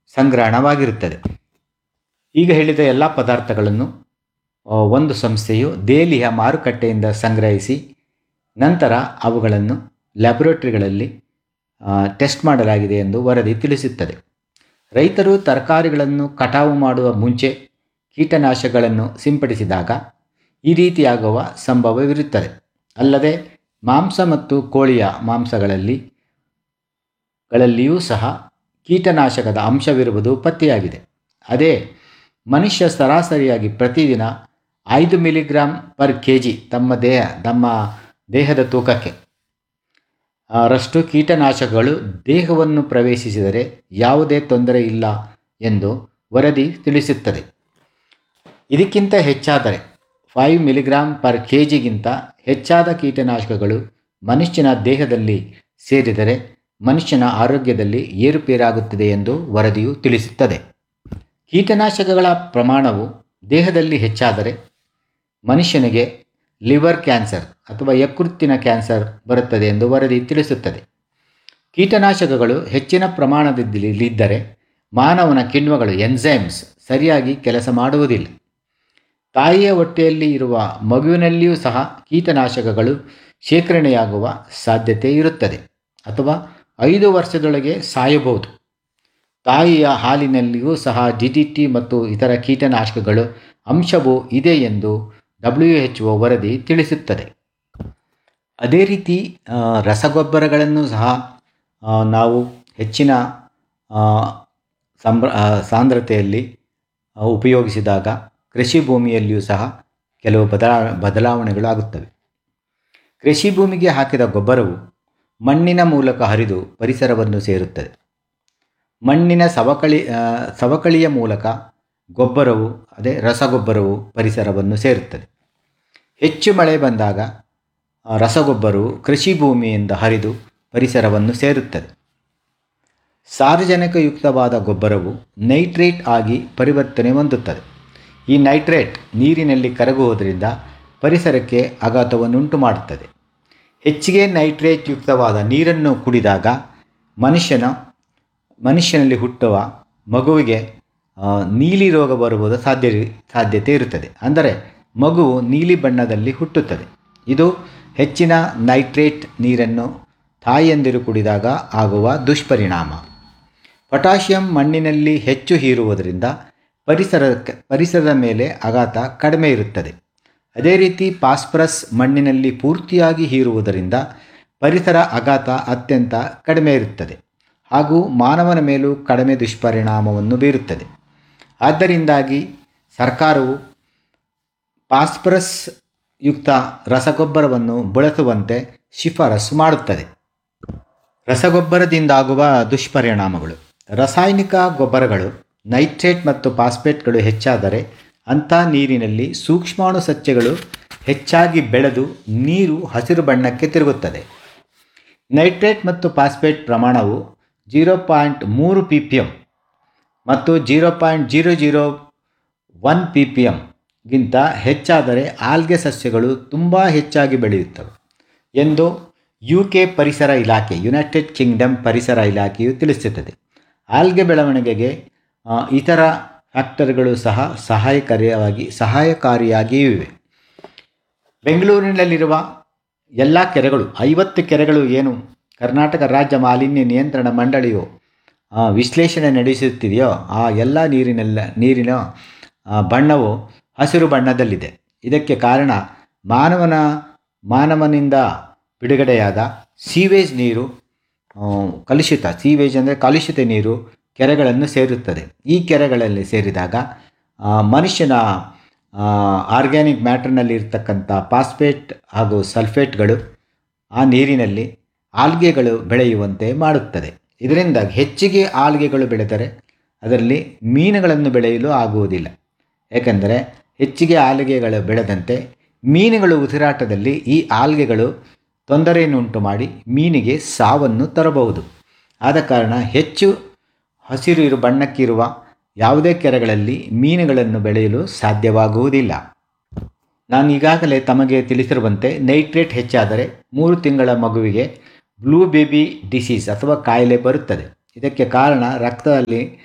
ಸಂಗ್ರಹಣವಾಗಿರುತ್ತದೆ ಈಗ ಹೇಳಿದ ಎಲ್ಲ ಪದಾರ್ಥಗಳನ್ನು ಆ, ಒಂದು ಸಂಸ್ಥೆಯು ದೆಹಲಿಯ ಮಾರುಕಟ್ಟೆಯಿಂದ ಸಂಗ್ರಹಿಸಿ ನಂತರ ಅವುಗಳನ್ನು ಲ್ಯಾಬೊರೇಟರಿಗಳಲ್ಲಿ ಆ, ಟೆಸ್ಟ್ ಮಾಡಲಾಗಿದೆ ಎಂದು ವರದಿ ತಿಳಿಸುತ್ತದೆ ರೈತರು ತರಕಾರಿಗಳನ್ನು ಕಟಾವು ಮಾಡುವ ಮುಂಚೆ ಕೀಟನಾಶಕಗಳನ್ನು ಸಿಂಪಡಿಸಿದಾಗ ಈ ರೀತಿಯಾಗುವ ಸಂಭವವಿರುತ್ತದೆ ಅಲ್ಲದೆ ಮಾಂಸ ಮತ್ತು ಕೋಳಿಯ ಮಾಂಸಗಳಲ್ಲಿ ಗಳಲ್ಲಿಯೂ ಸಹ ಕೀಟನಾಶಕದ ಅಂಶವಿರುವುದು ಪತ್ತೆಯಾಗಿದೆ ಅದೇ ಮನುಷ್ಯ ಸರಾಸರಿಯಾಗಿ ಪ್ರತಿದಿನ ಐದು ಮಿಲಿಗ್ರಾಂ ಪರ್ ಕೆ ಜಿ ತಮ್ಮ ದೇಹ ತಮ್ಮ ದೇಹದ ತೂಕಕ್ಕೆ ಆ, ರಷ್ಟು ಕೀಟನಾಶಕಗಳು ದೇಹವನ್ನು ಪ್ರವೇಶಿಸಿದರೆ ಯಾವುದೇ ತೊಂದರೆ ಇಲ್ಲ ಎಂದು ವರದಿ ತಿಳಿಸುತ್ತದೆ ಇದಕ್ಕಿಂತ ಹೆಚ್ಚಾದರೆ ಫೈವ್ ಮಿಲಿಗ್ರಾಂ ಪರ್ ಕೆ ಜಿಗಿಂತ ಹೆಚ್ಚಾದ ಕೀಟನಾಶಕಗಳು ಮನುಷ್ಯನ ದೇಹದಲ್ಲಿ ಸೇರಿದರೆ ಮನುಷ್ಯನ ಆರೋಗ್ಯದಲ್ಲಿ ಏರುಪೇರಾಗುತ್ತದೆ ಎಂದು ವರದಿಯು ತಿಳಿಸುತ್ತದೆ ಕೀಟನಾಶಕಗಳ ಪ್ರಮಾಣವು ದೇಹದಲ್ಲಿ ಹೆಚ್ಚಾದರೆ ಮನುಷ್ಯನಿಗೆ ಲಿವರ್ ಕ್ಯಾನ್ಸರ್ ಅಥವಾ ಯಕೃತ್ತಿನ ಕ್ಯಾನ್ಸರ್ ಬರುತ್ತದೆ ಎಂದು ವರದಿ ತಿಳಿಸುತ್ತದೆ ಕೀಟನಾಶಕಗಳು ಹೆಚ್ಚಿನ ಪ್ರಮಾಣದಲ್ಲಿದ್ದರೆ ಮಾನವನ ಕಿಣ್ವಗಳು ಎನ್ಸೈಮ್ಸ್ ಸರಿಯಾಗಿ ಕೆಲಸ ಮಾಡುವುದಿಲ್ಲ ತಾಯಿಯ ಹೊಟ್ಟೆಯಲ್ಲಿ ಇರುವ ಮಗುವಿನಲ್ಲಿಯೂ ಸಹ ಕೀಟನಾಶಕಗಳು ಶೇಖರಣೆಯಾಗುವ ಸಾಧ್ಯತೆ ಇರುತ್ತದೆ ಅಥವಾ ಐದು ವರ್ಷದೊಳಗೆ ಸಾಯಬಹುದು ತಾಯಿಯ ಹಾಲಿನಲ್ಲಿಯೂ ಸಹ ಡಿ ಡಿ ಟಿ ಮತ್ತು ಇತರ ಕೀಟನಾಶಕಗಳು ಅಂಶವು ಇದೆ ಎಂದು ಡಬ್ಲ್ಯೂ ಎಚ್ ಒ ವರದಿ ತಿಳಿಸುತ್ತದೆ ಅದೇ ರೀತಿ ಆ, ರಸಗೊಬ್ಬರಗಳನ್ನು ಸಹ ಆ, ನಾವು ಹೆಚ್ಚಿನ ಆ, ಸಂಬ್ರ ಆ, ಸಾಂದ್ರತೆಯಲ್ಲಿ ಆ, ಉಪಯೋಗಿಸಿದಾಗ ಕೃಷಿ ಭೂಮಿಯಲ್ಲಿಯೂ ಸಹ ಕೆಲವು ಬದಲಾ ಬದಲಾವಣೆಗಳು ಆಗುತ್ತವೆ ಕೃಷಿ ಭೂಮಿಗೆ ಹಾಕಿದ ಗೊಬ್ಬರವು ಮಣ್ಣಿನ ಮೂಲಕ ಹರಿದು ಪರಿಸರವನ್ನು ಸೇರುತ್ತದೆ ಮಣ್ಣಿನ ಸವಕಳಿ ಆ, ಸವಕಳಿಯ ಮೂಲಕ ಗೊಬ್ಬರವು ಅದೇ ರಸಗೊಬ್ಬರವು ಪರಿಸರವನ್ನು ಸೇರುತ್ತದೆ ಹೆಚ್ಚು ಮಳೆ ಬಂದಾಗ ಆ, ರಸಗೊಬ್ಬರವು ಕೃಷಿ ಭೂಮಿಯಿಂದ ಹರಿದು ಪರಿಸರವನ್ನು ಸೇರುತ್ತದೆ ಸಾರ್ವಜನಿಕಯುಕ್ತವಾದ ಗೊಬ್ಬರವು ನೈಟ್ರೇಟ್ ಆಗಿ ಪರಿವರ್ತನೆ ಹೊಂದುತ್ತದೆ ಈ ನೈಟ್ರೇಟ್ ನೀರಿನಲ್ಲಿ ಕರಗುವುದರಿಂದ ಪರಿಸರಕ್ಕೆ ಆಘಾತವನ್ನುಂಟು ಮಾಡುತ್ತದೆ ಹೆಚ್ಚಿಗೆ ನೈಟ್ರೇಟ್ ಯುಕ್ತವಾದ ನೀರನ್ನು ಕುಡಿದಾಗ ಮನುಷ್ಯನ ಮನುಷ್ಯನಲ್ಲಿ ಹುಟ್ಟುವ ಮಗುವಿಗೆ ಆ, ನೀಲಿ ರೋಗ ಬರುವುದು ಸಾಧ್ಯ ಸಾಧ್ಯತೆ ಇರುತ್ತದೆ ಅಂದರೆ ಮಗುವು ನೀಲಿ ಬಣ್ಣದಲ್ಲಿ ಹುಟ್ಟುತ್ತದೆ ಇದು ಹೆಚ್ಚಿನ ನೈಟ್ರೇಟ್ ನೀರನ್ನು ತಾಯಿಯಂದಿರು ಕುಡಿದಾಗ ಆಗುವ ದುಷ್ಪರಿಣಾಮ ಪೊಟ್ಯಾಷಿಯಂ ಮಣ್ಣಿನಲ್ಲಿ ಹೆಚ್ಚು ಹೀರುವುದರಿಂದ ಪರಿಸರಕ್ಕೆ ಪರಿಸರದ ಮೇಲೆ ಆಘಾತ ಕಡಿಮೆ ಇರುತ್ತದೆ ಅದೇ ರೀತಿ ಫಾಸ್ಫರಸ್ ಮಣ್ಣಿನಲ್ಲಿ ಪೂರ್ತಿಯಾಗಿ ಹೀರುವುದರಿಂದ ಪರಿಸರ ಆಘಾತ ಅತ್ಯಂತ ಕಡಿಮೆ ಇರುತ್ತದೆ ಹಾಗೂ ಮಾನವನ ಮೇಲೂ ಕಡಿಮೆ ದುಷ್ಪರಿಣಾಮವನ್ನು ಬೀರುತ್ತದೆ ಆದ್ದರಿಂದಾಗಿ ಸರ್ಕಾರವು ಫಾಸ್ಫರಸ್ ಯುಕ್ತ ರಸಗೊಬ್ಬರವನ್ನು ಬಳಸುವಂತೆ ಶಿಫಾರಸು ಮಾಡುತ್ತದೆ ರಸಗೊಬ್ಬರದಿಂದಾಗುವ ದುಷ್ಪರಿಣಾಮಗಳು ರಾಸಾಯನಿಕ ಗೊಬ್ಬರಗಳು ನೈಟ್ರೇಟ್ ಮತ್ತು ಫಾಸ್ಫೇಟ್ಗಳು ಹೆಚ್ಚಾದರೆ ಅಂಥ ನೀರಿನಲ್ಲಿ ಸೂಕ್ಷ್ಮಾಣು ಸಸ್ಯಗಳು ಹೆಚ್ಚಾಗಿ ಬೆಳೆದು ನೀರು ಹಸಿರು ಬಣ್ಣಕ್ಕೆ ತಿರುಗುತ್ತದೆ ನೈಟ್ರೇಟ್ ಮತ್ತು ಫಾಸ್ಫೇಟ್ ಪ್ರಮಾಣವು ಜೀರೋ ಪಾಯಿಂಟ್ ಮೂರು ಪಿ ಪಿ ಎಮ್ ಮತ್ತು zero point zero zero one P P ಎಮ್ಗಿಂತ ಹೆಚ್ಚಾದರೆ ಆಲ್ಗೆ ಸಸ್ಯಗಳು ತುಂಬ ಹೆಚ್ಚಾಗಿ ಬೆಳೆಯುತ್ತವೆ ಎಂದು ಯು ಕೆ ಪರಿಸರ ಇಲಾಖೆ ಯುನೈಟೆಡ್ ಕಿಂಗ್ಡಮ್ ಪರಿಸರ ಇಲಾಖೆಯು ತಿಳಿಸುತ್ತದೆ ಆಲ್ಗೆ ಬೆಳವಣಿಗೆಗೆ ಆ, ಇತರ ಫ್ಯಾಕ್ಟರ್ಗಳು ಸಹ ಸಹಾಯಕಾರಿಯಾಗಿ ಸಹಾಯಕಾರಿಯಾಗಿಯೂ ಇವೆ ಬೆಂಗಳೂರಿನಲ್ಲಿರುವ ಎಲ್ಲ ಕೆರೆಗಳು ಐವತ್ತು ಕೆರೆಗಳು ಏನು ಕರ್ನಾಟಕ ರಾಜ್ಯ ಮಾಲಿನ್ಯ ನಿಯಂತ್ರಣ ಮಂಡಳಿಯು ಆ, ವಿಶ್ಲೇಷಣೆ ನಡೆಸುತ್ತಿದೆಯೋ ಆ ಎಲ್ಲ ನೀರಿನೆಲ್ಲ ನೀರಿನ ಆ, ಬಣ್ಣವು ಹಸಿರು ಬಣ್ಣದಲ್ಲಿದೆ ಇದಕ್ಕೆ ಕಾರಣ ಮಾನವನ ಮಾನವನಿಂದ ಬಿಡುಗಡೆಯಾದ ಸೀವೇಜ್ ನೀರು ಆ, ಕಲುಷಿತ ಸೀವೇಜ್ ಅಂದರೆ ಕಲುಷಿತ ನೀರು ಕೆರೆಗಳನ್ನು ಸೇರುತ್ತದೆ ಈ ಕೆರೆಗಳಲ್ಲಿ ಸೇರಿದಾಗ ಆ, ಮನುಷ್ಯನ ಆರ್ಗ್ಯಾನಿಕ್ ಮ್ಯಾಟ್ರ್ನಲ್ಲಿ ಇರ್ತಕ್ಕಂಥ ಫಾಸ್ಫೇಟ್ ಹಾಗೂ ಸಲ್ಫೇಟ್ಗಳು ಆ ನೀರಿನಲ್ಲಿ ಆಲ್ಗೆಗಳು ಬೆಳೆಯುವಂತೆ ಮಾಡುತ್ತದೆ ಇದರಿಂದ ಹೆಚ್ಚಿಗೆ ಆಲ್ಗೆಗಳು ಬೆಳೆದರೆ ಅದರಲ್ಲಿ ಮೀನುಗಳನ್ನು ಬೆಳೆಯಲು ಆಗುವುದಿಲ್ಲ ಏಕೆಂದರೆ ಹೆಚ್ಚಿಗೆ ಆಲ್ಗೆಗಳು ಬೆಳೆದಂತೆ ಮೀನುಗಳು ಉಸಿರಾಟದಲ್ಲಿ ಈ ಆಲ್ಗೆಗಳು ತೊಂದರೆಯನ್ನುಂಟು ಮಾಡಿ ಮೀನಿಗೆ ಸಾವನ್ನು ತರಬಹುದು ಆದ ಕಾರಣ ಹೆಚ್ಚು ಹಸಿರು ಇರು ಬಣ್ಣಕ್ಕಿರುವ ಯಾವುದೇ ಕೆರೆಗಳಲ್ಲಿ ಮೀನುಗಳನ್ನು ಬೆಳೆಯಲು ಸಾಧ್ಯವಾಗುವುದಿಲ್ಲ ನಾನು ಈಗಾಗಲೇ ತಮಗೆ ತಿಳಿಸಿರುವಂತೆ ನೈಟ್ರೇಟ್ ಹೆಚ್ಚಾದರೆ ಮೂರು ತಿಂಗಳ ಮಗುವಿಗೆ ಬ್ಲೂ ಬೇಬಿ ಡಿಸೀಸ್ ಅಥವಾ ಕಾಯಿಲೆ ಬರುತ್ತದೆ ಇದಕ್ಕೆ ಕಾರಣ ರಕ್ತದಲ್ಲಿ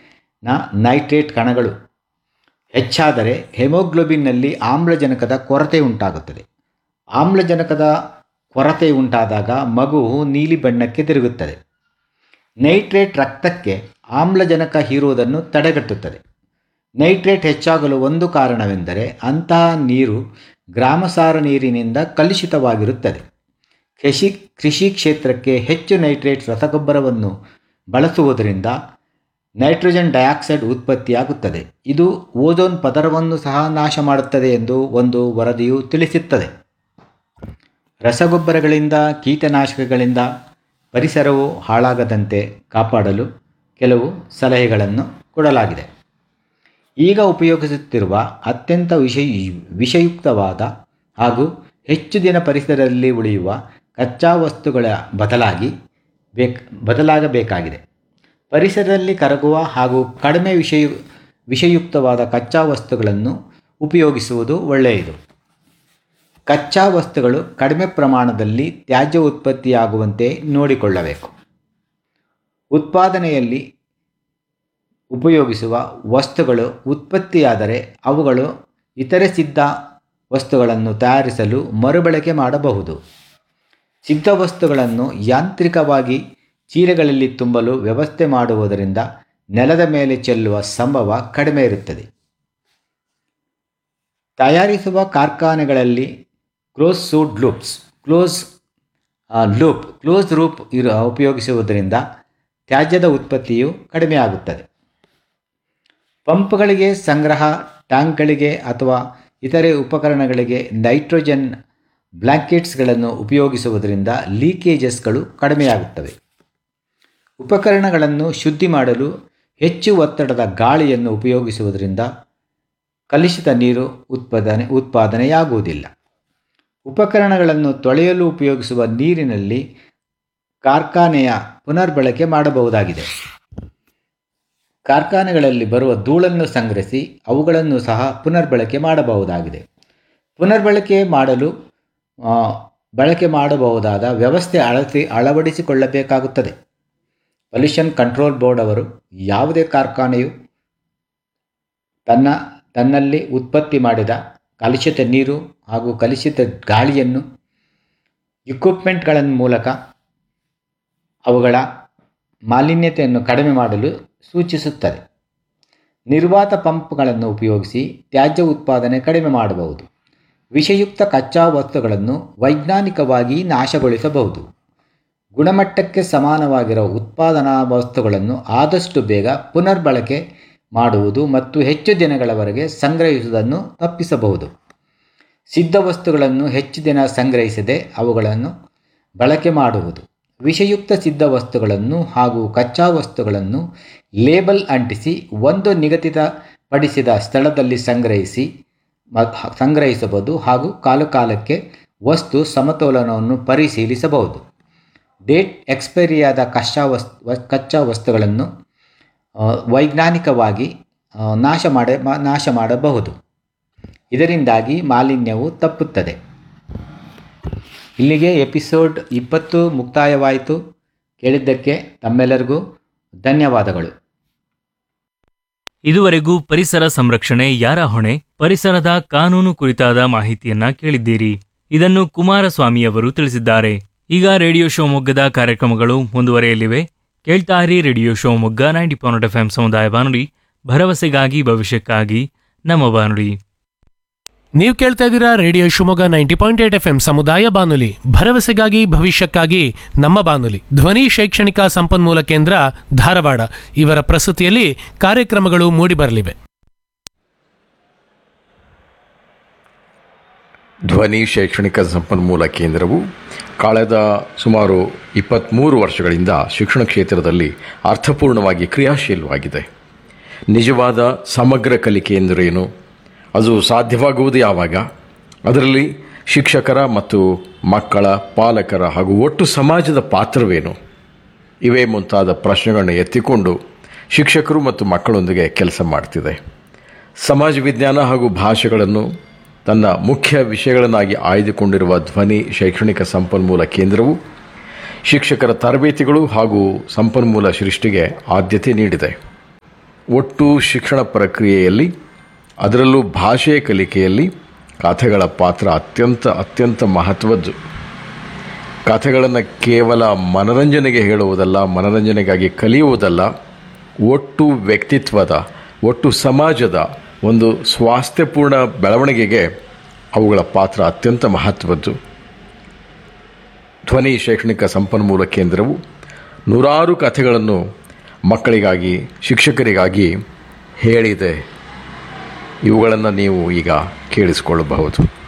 ನೈಟ್ರೇಟ್ ಕಣಗಳು ಹೆಚ್ಚಾದರೆ ಹೆಮೋಗ್ಲೋಬಿನ್ನಲ್ಲಿ ಆಮ್ಲಜನಕದ ಕೊರತೆ ಉಂಟಾಗುತ್ತದೆ ಆಮ್ಲಜನಕದ ಕೊರತೆ ಉಂಟಾದಾಗ ಮಗುವು ನೀಲಿ ಬಣ್ಣಕ್ಕೆ ತಿರುಗುತ್ತದೆ ನೈಟ್ರೇಟ್ ರಕ್ತಕ್ಕೆ ಆಮ್ಲಜನಕ ಹೀರುವುದನ್ನು ತಡೆಗಟ್ಟುತ್ತದೆ ನೈಟ್ರೇಟ್ ಹೆಚ್ಚಾಗಲು ಒಂದು ಕಾರಣವೆಂದರೆ ಅಂತಹ ನೀರು ಗ್ರಾಮಸಾರ ನೀರಿನಿಂದ ಕಲುಷಿತವಾಗಿರುತ್ತದೆ ಕೃಷಿ ಕೃಷಿ ಕ್ಷೇತ್ರಕ್ಕೆ ಹೆಚ್ಚು ನೈಟ್ರೇಟ್ ರಸಗೊಬ್ಬರವನ್ನು ಬಳಸುವುದರಿಂದ ನೈಟ್ರೋಜನ್ ಡೈಆಕ್ಸೈಡ್ ಉತ್ಪತ್ತಿಯಾಗುತ್ತದೆ ಇದು ಓಜೋನ್ ಪದರವನ್ನು ಸಹ ನಾಶ ಮಾಡುತ್ತದೆ ಎಂದು ಒಂದು ವರದಿಯು ತಿಳಿಸುತ್ತದೆ ರಸಗೊಬ್ಬರಗಳಿಂದ ಕೀಟನಾಶಕಗಳಿಂದ ಪರಿಸರವು ಹಾಳಾಗದಂತೆ ಕಾಪಾಡಲು ಕೆಲವು ಸಲಹೆಗಳನ್ನು ಕೊಡಲಾಗಿದೆ ಈಗ ಉಪಯೋಗಿಸುತ್ತಿರುವ ಅತ್ಯಂತ ವಿಷಯ ವಿಷಯುಕ್ತವಾದ ಹಾಗೂ ಹೆಚ್ಚು ದಿನ ಪರಿಸರದಲ್ಲಿ ಉಳಿಯುವ ಕಚ್ಚಾ ವಸ್ತುಗಳ ಬದಲಾಗಿ ಬೇಕ್ ಬದಲಾಗಬೇಕಾಗಿದೆ ಪರಿಸರದಲ್ಲಿ ಕರಗುವ ಹಾಗೂ ಕಡಿಮೆ ವಿಷಯ ವಿಷಯುಕ್ತವಾದ ಕಚ್ಚಾ ವಸ್ತುಗಳನ್ನು ಉಪಯೋಗಿಸುವುದು ಒಳ್ಳೆಯದು ಕಚ್ಚಾ ವಸ್ತುಗಳು ಕಡಿಮೆ ಪ್ರಮಾಣದಲ್ಲಿ ತ್ಯಾಜ್ಯ ಉತ್ಪತ್ತಿಯಾಗುವಂತೆ ನೋಡಿಕೊಳ್ಳಬೇಕು ಉತ್ಪಾದನೆಯಲ್ಲಿ ಉಪಯೋಗಿಸುವ ವಸ್ತುಗಳು ಉತ್ಪತ್ತಿಯಾದರೆ ಅವುಗಳು ಇತರೆ ಸಿದ್ಧ ವಸ್ತುಗಳನ್ನು ತಯಾರಿಸಲು ಮರುಬಳಕೆ ಮಾಡಬಹುದು ಸಿದ್ಧ ವಸ್ತುಗಳನ್ನು ಯಾಂತ್ರಿಕವಾಗಿ ಚೀಲಗಳಲ್ಲಿ ತುಂಬಲು ವ್ಯವಸ್ಥೆ ಮಾಡುವುದರಿಂದ ನೆಲದ ಮೇಲೆ ಚೆಲ್ಲುವ ಸಂಭವ ಕಡಿಮೆ ಇರುತ್ತದೆ ತಯಾರಿಸುವ ಕಾರ್ಖಾನೆಗಳಲ್ಲಿ closed loops close loop close loop ಇರು ಉಪಯೋಗಿಸುವುದರಿಂದ ತ್ಯಾಜ್ಯದ ಉತ್ಪತ್ತಿಯು ಕಡಿಮೆಯಾಗುತ್ತದೆ ಪಂಪ್ಗಳಿಗೆ ಸಂಗ್ರಹ ಟ್ಯಾಂಕ್ಗಳಿಗೆ ಅಥವಾ ಇತರೆ ಉಪಕರಣಗಳಿಗೆ ನೈಟ್ರೋಜನ್ ಬ್ಲ್ಯಾಂಕೆಟ್ಸ್ಗಳನ್ನು ಉಪಯೋಗಿಸುವುದರಿಂದ ಲೀಕೇಜಸ್ಗಳು ಕಡಿಮೆಯಾಗುತ್ತವೆ ಉಪಕರಣಗಳನ್ನು ಶುದ್ಧಿ ಮಾಡಲು ಹೆಚ್ಚು ಒತ್ತಡದ ಗಾಳಿಯನ್ನು ಉಪಯೋಗಿಸುವುದರಿಂದ ಕಲುಷಿತ ನೀರು ಉತ್ಪಾದನೆ ಉತ್ಪಾದನೆಯಾಗುವುದಿಲ್ಲ ಉಪಕರಣಗಳನ್ನು ತೊಳೆಯಲು ಉಪಯೋಗಿಸುವ ನೀರಿನಲ್ಲಿ ಕಾರ್ಖಾನೆಯ ಪುನರ್ಬಳಕೆ ಮಾಡಬಹುದಾಗಿದೆ ಕಾರ್ಖಾನೆಗಳಲ್ಲಿ ಬರುವ ಧೂಳನ್ನು ಸಂಗ್ರಹಿಸಿ ಅವುಗಳನ್ನು ಸಹ ಪುನರ್ಬಳಕೆ ಮಾಡಬಹುದಾಗಿದೆ ಪುನರ್ಬಳಕೆ ಮಾಡಲು ಬಳಕೆ ಮಾಡಬಹುದಾದ ವ್ಯವಸ್ಥೆ ಅಳತಿ ಅಳವಡಿಸಿಕೊಳ್ಳಬೇಕಾಗುತ್ತದೆ ಪೊಲ್ಯೂಷನ್ ಕಂಟ್ರೋಲ್ ಬೋರ್ಡ್ ಅವರು ಯಾವುದೇ ಕಾರ್ಖಾನೆಯು ತನ್ನ ತನ್ನಲ್ಲಿ ಉತ್ಪತ್ತಿ ಮಾಡಿದ ಕಲುಷಿತ ನೀರು ಹಾಗೂ ಕಲುಷಿತ ಗಾಳಿಯನ್ನು ಇಕ್ವಿಪ್ಮೆಂಟ್ಗಳ ಮೂಲಕ ಅವುಗಳ ಮಾಲಿನ್ಯತೆಯನ್ನು ಕಡಿಮೆ ಮಾಡಲು ಸೂಚಿಸುತ್ತದೆ ನಿರ್ವಾತ ಪಂಪ್ಗಳನ್ನು ಉಪಯೋಗಿಸಿ ತ್ಯಾಜ್ಯ ಉತ್ಪಾದನೆ ಕಡಿಮೆ ಮಾಡಬಹುದು ವಿಷಯುಕ್ತ ಕಚ್ಚಾ ವಸ್ತುಗಳನ್ನು ವೈಜ್ಞಾನಿಕವಾಗಿ ನಾಶಗೊಳಿಸಬಹುದು ಗುಣಮಟ್ಟಕ್ಕೆ ಸಮಾನವಾಗಿರುವ ಉತ್ಪಾದನಾ ವಸ್ತುಗಳನ್ನು ಆದಷ್ಟು ಬೇಗ ಪುನರ್ಬಳಕೆ ಮಾಡುವುದು ಮತ್ತು ಹೆಚ್ಚು ದಿನಗಳವರೆಗೆ ಸಂಗ್ರಹಿಸುವುದನ್ನು ತಪ್ಪಿಸಬಹುದು ಸಿದ್ಧ ವಸ್ತುಗಳನ್ನು ಹೆಚ್ಚು ದಿನ ಸಂಗ್ರಹಿಸದೆ ಅವುಗಳನ್ನು ಬಳಕೆ ಮಾಡುವುದು ವಿಷಯುಕ್ತ ಸಿದ್ಧ ವಸ್ತುಗಳನ್ನು ಹಾಗೂ ಕಚ್ಚಾ ವಸ್ತುಗಳನ್ನು ಲೇಬಲ್ ಅಂಟಿಸಿ ಒಂದು ನಿಗದಿತಪಡಿಸಿದ ಸ್ಥಳದಲ್ಲಿ ಸಂಗ್ರಹಿಸಿ ಸಂಗ್ರಹಿಸಬಹುದು ಹಾಗೂ ಕಾಲು ಕಾಲಕ್ಕೆ ವಸ್ತು ಸಮತೋಲನವನ್ನು ಪರಿಶೀಲಿಸಬಹುದು ಡೇಟ್ ಎಕ್ಸ್ಪೈರಿಯಾದ ಕಚ್ಚಾ ವಸ್ತು ಕಚ್ಚಾ ವಸ್ತುಗಳನ್ನು ವೈಜ್ಞಾನಿಕವಾಗಿ ನಾಶ ಮಾಡ ನಾಶ ಮಾಡಬಹುದು ಇದರಿಂದಾಗಿ ಮಾಲಿನ್ಯವು ತಪ್ಪುತ್ತದೆ ಇಲ್ಲಿಗೆ ಎಪಿಸೋಡ್ ಇಪ್ಪತ್ತು ಮುಕ್ತಾಯವಾಯಿತು ಕೇಳಿದ್ದಕ್ಕೆ ತಮ್ಮೆಲ್ಲರಿಗೂ ಧನ್ಯವಾದಗಳು ಇದುವರೆಗೂ ಪರಿಸರ ಸಂರಕ್ಷಣೆ ಯಾರ ಹೊಣೆ ಪರಿಸರದ ಕಾನೂನು ಕುರಿತಾದ ಮಾಹಿತಿಯನ್ನ ಕೇಳಿದ್ದೀರಿ ಇದನ್ನು ಕುಮಾರಸ್ವಾಮಿಯವರು ತಿಳಿಸಿದ್ದಾರೆ ಈಗ ರೇಡಿಯೋ ಶಿವಮೊಗ್ಗದ ಕಾರ್ಯಕ್ರಮಗಳು ಮುಂದುವರೆಯಲಿವೆ ಕೇಳ್ತಾರಿ radio Shivamogga ninety point F M ಸಮುದಾಯ ಬಾನುಲಿ ಭರವಸೆಗಾಗಿ ಭವಿಷ್ಯಕ್ಕಾಗಿ ನಮ್ಮ ಬಾನುಲಿ ನೀವು ಕೇಳ್ತಾ ಇದ್ದೀರಾ radio Shivamogga ninety point eight F M ಸಮುದಾಯ ಬಾನುಲಿ ಭರವಸೆಗಾಗಿ ಭವಿಷ್ಯಕ್ಕಾಗಿ ನಮ್ಮ ಬಾನುಲಿ ಧ್ವನಿ ಶೈಕ್ಷಣಿಕ ಸಂಪನ್ಮೂಲ ಕೇಂದ್ರ ಧಾರವಾಡ ಇವರ ಪ್ರಸ್ತುತಿಯಲ್ಲಿ ಕಾರ್ಯಕ್ರಮಗಳು ಮೂಡಿಬರಲಿವೆ ಧ್ವನಿ ಶೈಕ್ಷಣಿಕ ಸಂಪನ್ಮೂಲ ಕೇಂದ್ರವು ಕಳೆದ ಸುಮಾರು ಇಪ್ಪತ್ತ್ಮೂರು ವರ್ಷಗಳಿಂದ ಶಿಕ್ಷಣ ಕ್ಷೇತ್ರದಲ್ಲಿ ಅರ್ಥಪೂರ್ಣವಾಗಿ ಕ್ರಿಯಾಶೀಲವಾಗಿದೆ ನಿಜವಾದ ಸಮಗ್ರ ಕಲಿಕೆ ಎಂದರೇನು ಅದು ಸಾಧ್ಯವಾಗುವುದು ಯಾವಾಗ ಅದರಲ್ಲಿ ಶಿಕ್ಷಕರ ಮತ್ತು ಮಕ್ಕಳ ಪಾಲಕರ ಹಾಗೂ ಒಟ್ಟು ಸಮಾಜದ ಪಾತ್ರವೇನು ಇವೇ ಮುಂತಾದ ಪ್ರಶ್ನೆಗಳನ್ನು ಎತ್ತಿಕೊಂಡು ಶಿಕ್ಷಕರು ಮತ್ತು ಮಕ್ಕಳೊಂದಿಗೆ ಕೆಲಸ ಮಾಡ್ತಿದೆ ಸಮಾಜ ವಿಜ್ಞಾನ ಹಾಗೂ ಭಾಷೆಗಳನ್ನು ತನ್ನ ಮುಖ್ಯ ವಿಷಯಗಳನ್ನಾಗಿ ಆಯ್ದುಕೊಂಡಿರುವ ಧ್ವನಿ ಶೈಕ್ಷಣಿಕ ಸಂಪನ್ಮೂಲ ಕೇಂದ್ರವು ಶಿಕ್ಷಕರ ತರಬೇತಿಗಳು ಹಾಗೂ ಸಂಪನ್ಮೂಲ ಸೃಷ್ಟಿಗೆ ಆದ್ಯತೆ ನೀಡಿದೆ ಒಟ್ಟು ಶಿಕ್ಷಣ ಪ್ರಕ್ರಿಯೆಯಲ್ಲಿ ಅದರಲ್ಲೂ ಭಾಷೆಯ ಕಲಿಕೆಯಲ್ಲಿ ಕಥೆಗಳ ಪಾತ್ರ ಅತ್ಯಂತ ಅತ್ಯಂತ ಮಹತ್ವದ್ದು ಕಥೆಗಳನ್ನು ಕೇವಲ ಮನರಂಜನೆಗೆ ಹೇಳುವುದಲ್ಲ ಮನರಂಜನೆಗಾಗಿ ಕಲಿಯುವುದಲ್ಲ ಒಟ್ಟು ವ್ಯಕ್ತಿತ್ವದ ಒಟ್ಟು ಸಮಾಜದ ಒಂದು ಸ್ವಾಸ್ಥ್ಯಪೂರ್ಣ ಬೆಳವಣಿಗೆಗೆ ಅವುಗಳ ಪಾತ್ರ ಅತ್ಯಂತ ಮಹತ್ವದ್ದು ಧ್ವನಿ ಶೈಕ್ಷಣಿಕ ಸಂಪನ್ಮೂಲ ಕೇಂದ್ರವು ನೂರಾರು ಕಥೆಗಳನ್ನು ಮಕ್ಕಳಿಗಾಗಿ ಶಿಕ್ಷಕರಿಗಾಗಿ ಹೇಳಿದೆ ಇವುಗಳನ್ನು ನೀವು ಈಗ ಕೇಳಿಸಿಕೊಳ್ಳಬಹುದು